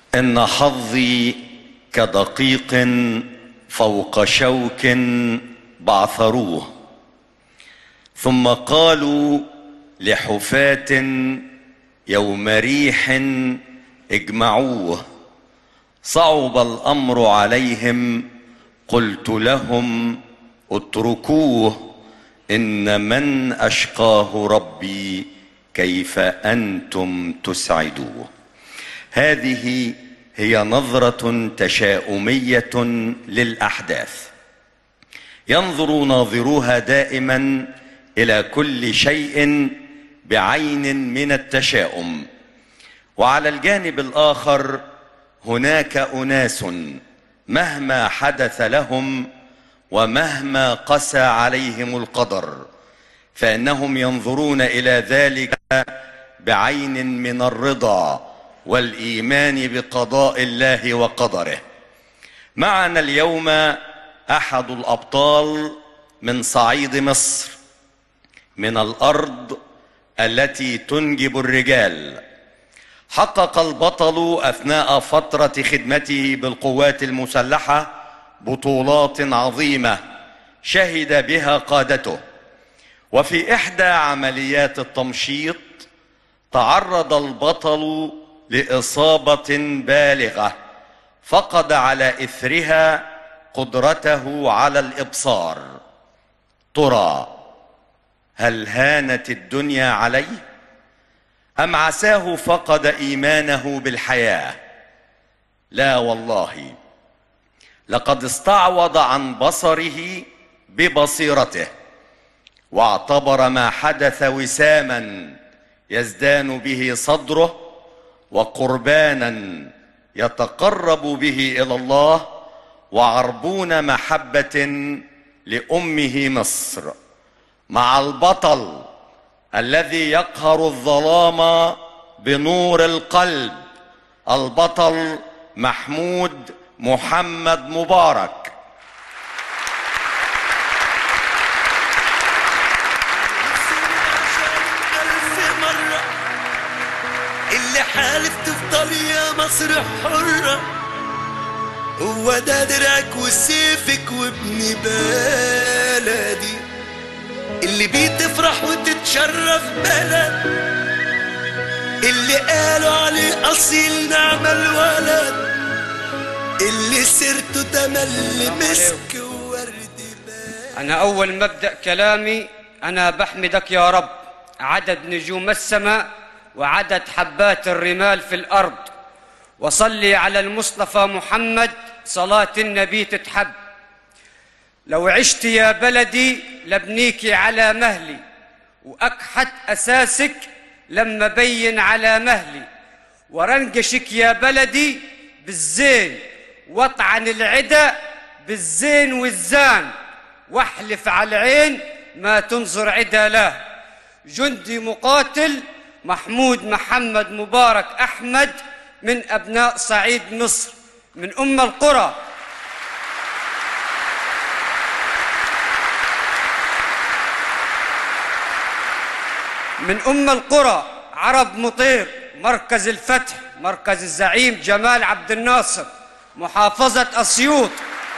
ان حظي كدقيق فوق شوك بعثروه ثم قالوا لحفاة يوم ريح اجمعوه صعب الامر عليهم قلت لهم اتركوه ان من اشقاه ربي كيف انتم تسعدوه هذه هي نظره تشاؤميه للاحداث ينظر ناظروها دائما الى كل شيء بعين من التشاؤم وعلى الجانب الاخر هناك اناس مهما حدث لهم ومهما قسى عليهم القدر فانهم ينظرون الى ذلك بعين من الرضا والايمان بقضاء الله وقدره معنا اليوم احد الابطال من صعيد مصر من الارض التي تنجب الرجال حقق البطل اثناء فتره خدمته بالقوات المسلحه بطولات عظيمه شهد بها قادته وفي احدى عمليات التمشيط تعرض البطل لاصابه بالغه فقد على اثرها قدرته على الابصار ترى هل هانت الدنيا عليه ام عساه فقد ايمانه بالحياه لا والله لقد استعوض عن بصره ببصيرته واعتبر ما حدث وساما يزدان به صدره وقربانا يتقرب به الى الله وعربون محبه لامه مصر مع البطل الذي يقهر الظلام بنور القلب البطل محمود محمد مبارك ألف مرة اللي حالف تفضل يا مصر حرة هو ده درعك وسيفك وابن بلدي اللي بيه تفرح وتتشرف بلد اللي قالوا عليه أصيل نعم الولد اللي سيرته تملي مسك وورد بلد أنا أول ما أبدأ كلامي أنا بحمدك يا رب عدد نجوم السماء وعدد حبات الرمال في الأرض وصلي على المصطفى محمد صلاة النبي تتحب لو عشت يا بلدي لبنيك على مهلي وأكحت أساسك لما بين على مهلي ورنقشك يا بلدي بالزين واطعن العدا بالزين والزان واحلف على العين ما تنظر عدا له جندي مقاتل محمود محمد مبارك أحمد من أبناء صعيد مصر من أم القرى من أم القرى عرب مطير مركز الفتح مركز الزعيم جمال عبد الناصر محافظة أسيوط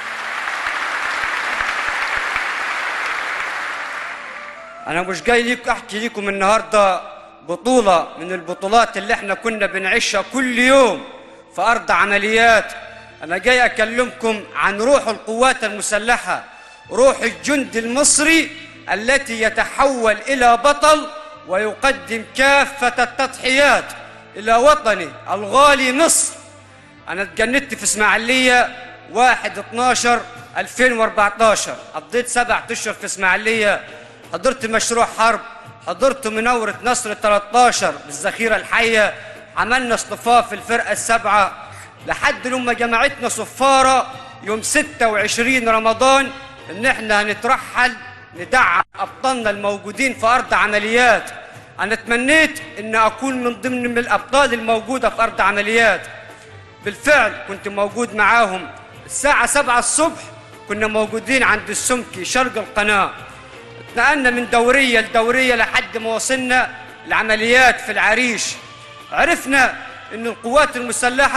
أنا مش جاي ليك أحكي لكم النهاردة بطولة من البطولات اللي احنا كنا بنعيشها كل يوم في أرض عمليات أنا جاي أكلمكم عن روح القوات المسلحة روح الجند المصري التي يتحول إلى بطل ويقدم كافة التضحيات إلى وطني الغالي مصر أنا اتجندت في إسماعيلية 1 12 2014 قضيت سبع أشهر في إسماعيلية حضرت مشروع حرب حضرت مناورة نصر 13 بالذخيرة الحية عملنا اصطفاف في الفرقة السبعة لحد لما جمعتنا صفارة يوم 26 رمضان إن إحنا هنترحل ندعم أبطالنا الموجودين في أرض عمليات أنا تمنيت إن أكون من ضمن من الأبطال الموجودة في أرض عمليات بالفعل كنت موجود معاهم الساعة سبعة الصبح كنا موجودين عند السمكي شرق القناة اتنقلنا من دورية لدورية لحد ما وصلنا العمليات في العريش عرفنا ان القوات المسلحة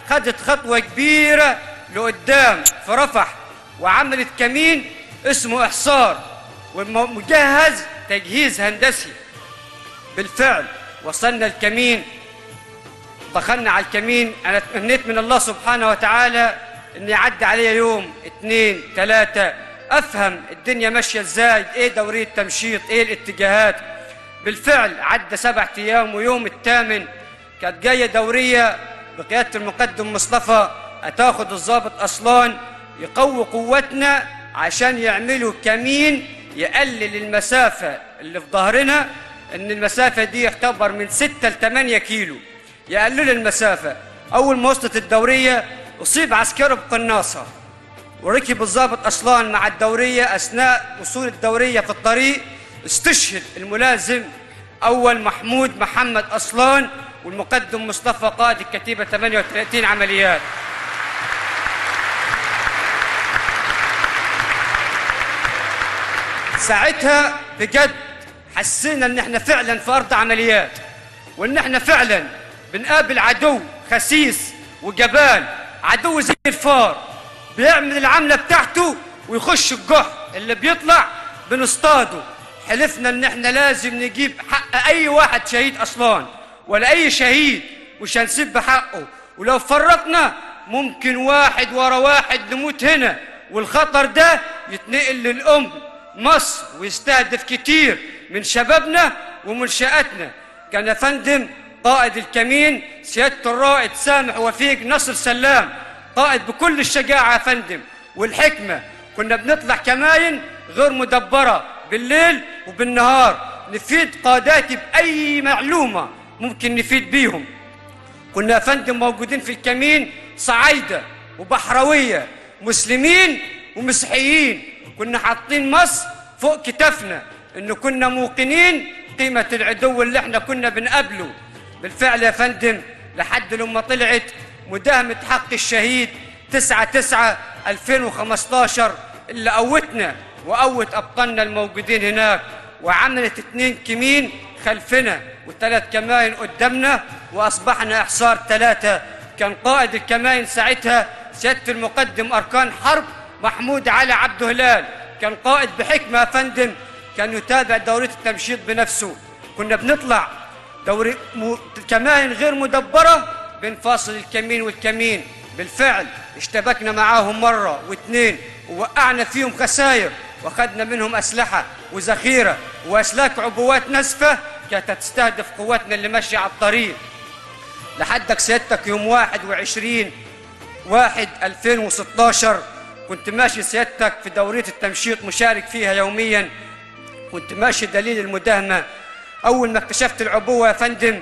خدت خطوة كبيرة لقدام في رفح وعملت كمين اسمه إحصار ومجهز تجهيز هندسي بالفعل وصلنا الكمين دخلنا على الكمين انا تمنيت من الله سبحانه وتعالى ان يعدي عليا يوم اتنين تلاتة افهم الدنيا ماشية ازاي ايه دورية تمشيط ايه الاتجاهات بالفعل عدى سبعة ايام ويوم الثامن كانت جاية دورية بقيادة المقدم مصطفى هتاخد الضابط اصلان يقوي قوتنا عشان يعملوا كمين يقلل المسافة اللي في ظهرنا ان المسافة دي يعتبر من 6 ل 8 كيلو يقلل المسافة أول ما وصلت الدورية أصيب عسكري بقناصة وركب الضابط أصلان مع الدورية أثناء وصول الدورية في الطريق استشهد الملازم أول محمود محمد أصلان والمقدم مصطفى قائد الكتيبة 38 عمليات ساعتها بجد حسينا ان احنا فعلا في ارض عمليات وان احنا فعلا بنقابل عدو خسيس وجبان عدو زي الفار بيعمل العملة بتاعته ويخش الجحر اللي بيطلع بنصطاده حلفنا ان احنا لازم نجيب حق اي واحد شهيد اصلا ولا اي شهيد مش هنسيب بحقه ولو فرطنا ممكن واحد ورا واحد نموت هنا والخطر ده يتنقل للأم مصر ويستهدف كتير من شبابنا ومنشآتنا كان يا فندم قائد الكمين سيادة الرائد سامح وفيق نصر سلام قائد بكل الشجاعة يا فندم والحكمة كنا بنطلع كماين غير مدبرة بالليل وبالنهار نفيد قاداتي بأي معلومة ممكن نفيد بيهم كنا يا فندم موجودين في الكمين صعايدة وبحروية مسلمين ومسيحيين كنا حاطين مصر فوق كتافنا إنه كنا موقنين قيمة العدو اللي احنا كنا بنقابله بالفعل يا فندم لحد لما طلعت مداهمة حق الشهيد 9 9 2015 اللي قوتنا وقوت أبطالنا الموجودين هناك وعملت اتنين كمين خلفنا وثلاث كماين قدامنا وأصبحنا إحصار ثلاثة كان قائد الكماين ساعتها سيادة المقدم أركان حرب محمود علي عبد هلال كان قائد بحكمة يا فندم كان يتابع دورة التمشيط بنفسه كنا بنطلع دوري م... كمائن غير مدبرة بنفاصل الكمين والكمين بالفعل اشتبكنا معاهم مرة واثنين ووقعنا فيهم خسائر واخذنا منهم أسلحة وذخيرة وأسلاك عبوات نزفة كانت تستهدف قواتنا اللي ماشية على الطريق لحدك سيادتك يوم 21 واحد 2016 كنت ماشي سيادتك في دورية التمشيط مشارك فيها يوميا كنت ماشي دليل المداهمة أول ما اكتشفت العبوة يا فندم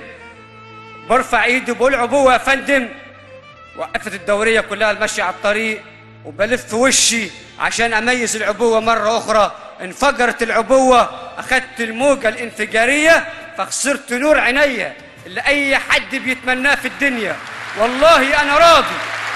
برفع ايدي بقول عبوة يا فندم وقفت الدورية كلها المشي على الطريق وبلف وشي عشان أميز العبوة مرة أخرى انفجرت العبوة أخذت الموجة الانفجارية فخسرت نور عينيا اللي أي حد بيتمناه في الدنيا والله أنا راضي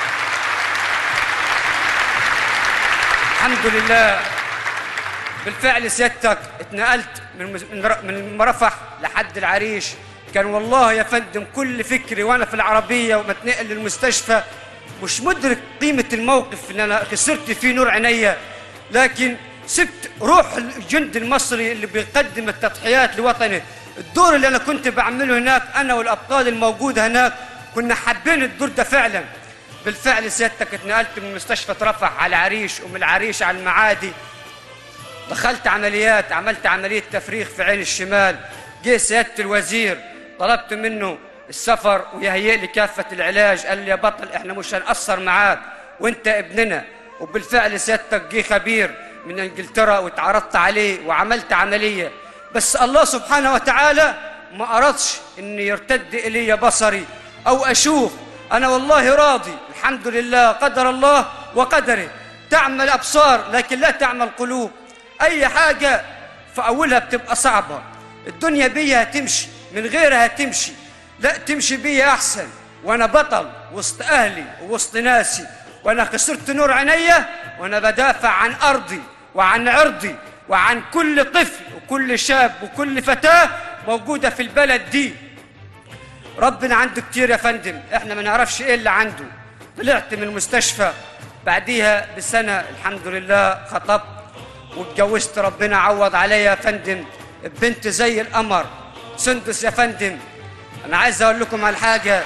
الحمد لله بالفعل سيادتك اتنقلت من من من مرفح لحد العريش كان والله يا فندم كل فكري وانا في العربيه وبتنقل للمستشفى مش مدرك قيمه الموقف اللي انا خسرت فيه نور عينيا لكن سبت روح الجند المصري اللي بيقدم التضحيات لوطنه الدور اللي انا كنت بعمله هناك انا والابطال الموجوده هناك كنا حابين الدور ده فعلا بالفعل سيادتك اتنقلت من مستشفى رفح على العريش ومن العريش على المعادي دخلت عمليات عملت عملية تفريغ في عين الشمال جه سيادة الوزير طلبت منه السفر ويهيئ لي كافة العلاج قال لي يا بطل احنا مش هنقصر معاك وانت ابننا وبالفعل سيادتك جه خبير من انجلترا واتعرضت عليه وعملت عملية بس الله سبحانه وتعالى ما أردش ان يرتد الي بصري او اشوف انا والله راضي الحمد لله قدر الله وقدره تعمل ابصار لكن لا تعمل قلوب اي حاجه في اولها بتبقى صعبه الدنيا بيها تمشي من غيرها تمشي لا تمشي بيا احسن وانا بطل وسط اهلي ووسط ناسي وانا خسرت نور عينيا وانا بدافع عن ارضي وعن عرضي وعن كل طفل وكل شاب وكل فتاه موجوده في البلد دي ربنا عنده كتير يا فندم احنا ما نعرفش ايه اللي عنده طلعت من المستشفى بعديها بسنة الحمد لله خطبت واتجوزت ربنا عوض عليا يا فندم بنت زي القمر سندس يا فندم أنا عايز أقول لكم على حاجة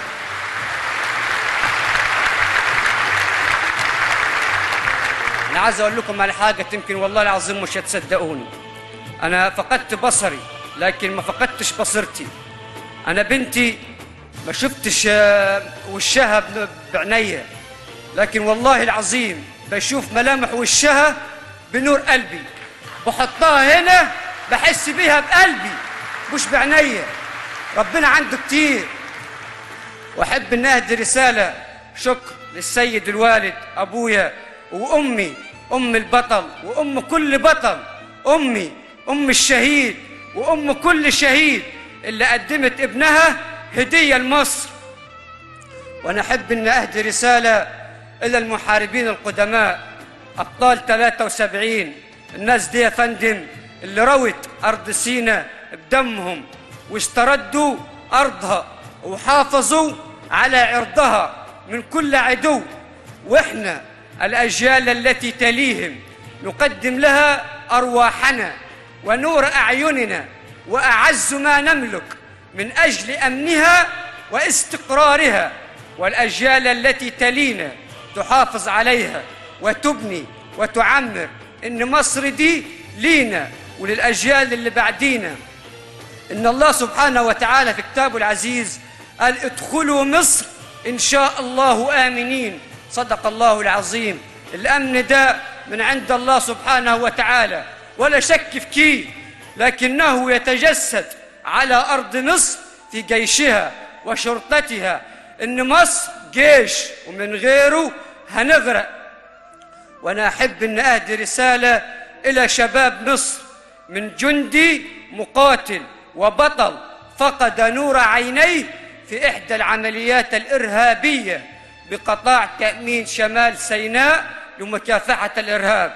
أنا عايز أقول لكم على حاجة يمكن والله العظيم مش هتصدقوني أنا فقدت بصري لكن ما فقدتش بصيرتي أنا بنتي ما شفتش آه، وشها ب- بعينيا لكن والله العظيم بشوف ملامح وشها بنور قلبي بحطها هنا بحس بيها بقلبي مش بعينيا ربنا عنده كتير واحب ان اهدي رساله شكر للسيد الوالد ابويا وامي ام البطل وام كل بطل امي ام الشهيد وام كل شهيد اللي قدمت ابنها هديه لمصر وانا احب ان اهدي رساله الى المحاربين القدماء ابطال 73 الناس دي يا فندم اللي روت ارض سينا بدمهم واستردوا ارضها وحافظوا على عرضها من كل عدو واحنا الاجيال التي تليهم نقدم لها ارواحنا ونور اعيننا واعز ما نملك من اجل امنها واستقرارها والاجيال التي تلينا تحافظ عليها وتبني وتعمر ان مصر دي لينا وللاجيال اللي بعدينا ان الله سبحانه وتعالى في كتابه العزيز قال ادخلوا مصر ان شاء الله امنين صدق الله العظيم الامن ده من عند الله سبحانه وتعالى ولا شك في كيه لكنه يتجسد على ارض مصر في جيشها وشرطتها ان مصر جيش ومن غيره هنغرق وانا احب ان اهدي رساله الى شباب مصر من جندي مقاتل وبطل فقد نور عينيه في احدى العمليات الارهابيه بقطاع تامين شمال سيناء لمكافحه الارهاب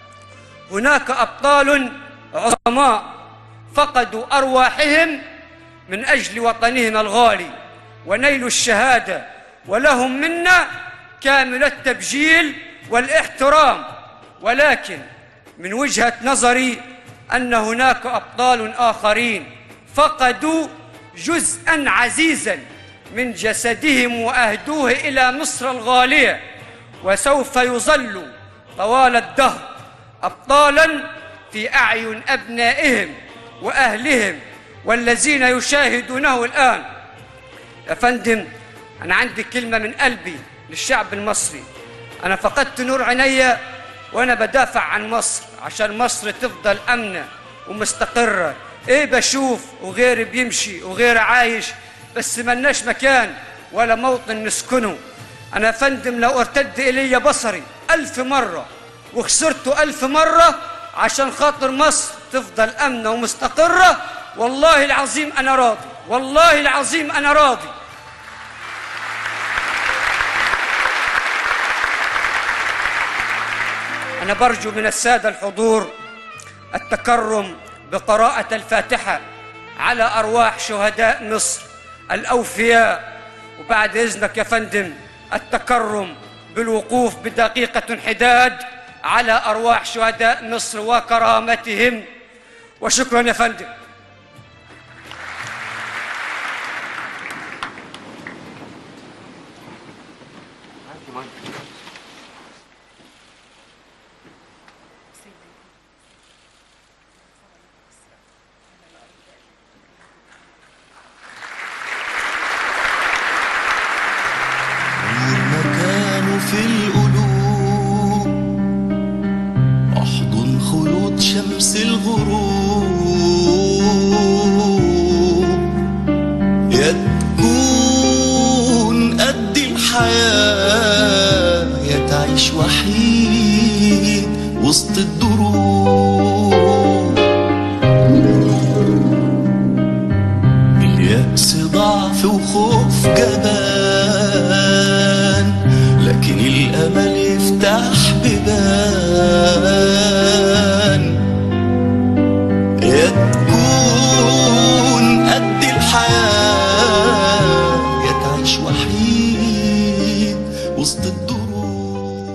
هناك ابطال عظماء فقدوا ارواحهم من اجل وطنهم الغالي ونيلوا الشهاده ولهم منا كامل التبجيل والاحترام ولكن من وجهه نظري ان هناك ابطال اخرين فقدوا جزءا عزيزا من جسدهم واهدوه الى مصر الغاليه وسوف يظلوا طوال الدهر ابطالا في اعين ابنائهم واهلهم والذين يشاهدونه الان يا فندم انا عندي كلمه من قلبي للشعب المصري انا فقدت نور عينيا وانا بدافع عن مصر عشان مصر تفضل امنه ومستقره ايه بشوف وغيري بيمشي وغيري عايش بس ملناش مكان ولا موطن نسكنه انا يا فندم لو ارتد الي بصري الف مره وخسرته الف مره عشان خاطر مصر تفضل امنه ومستقره والله العظيم انا راضي والله العظيم انا راضي أنا برجو من السادة الحضور التكرم بقراءة الفاتحة على أرواح شهداء مصر الأوفياء وبعد إذنك يا فندم التكرم بالوقوف بدقيقة انحداد على أرواح شهداء مصر وكرامتهم وشكرا يا فندم نور مكانه في القلوب احضن خلود شمس الغروب يا تكون قد الحياة يا تعيش وحيد وسط الدروب اليأس ضعف وخوف جبان لكن الأمل يفتح بيبان يا تكون قد الحياة يا تعيش وحيد وسط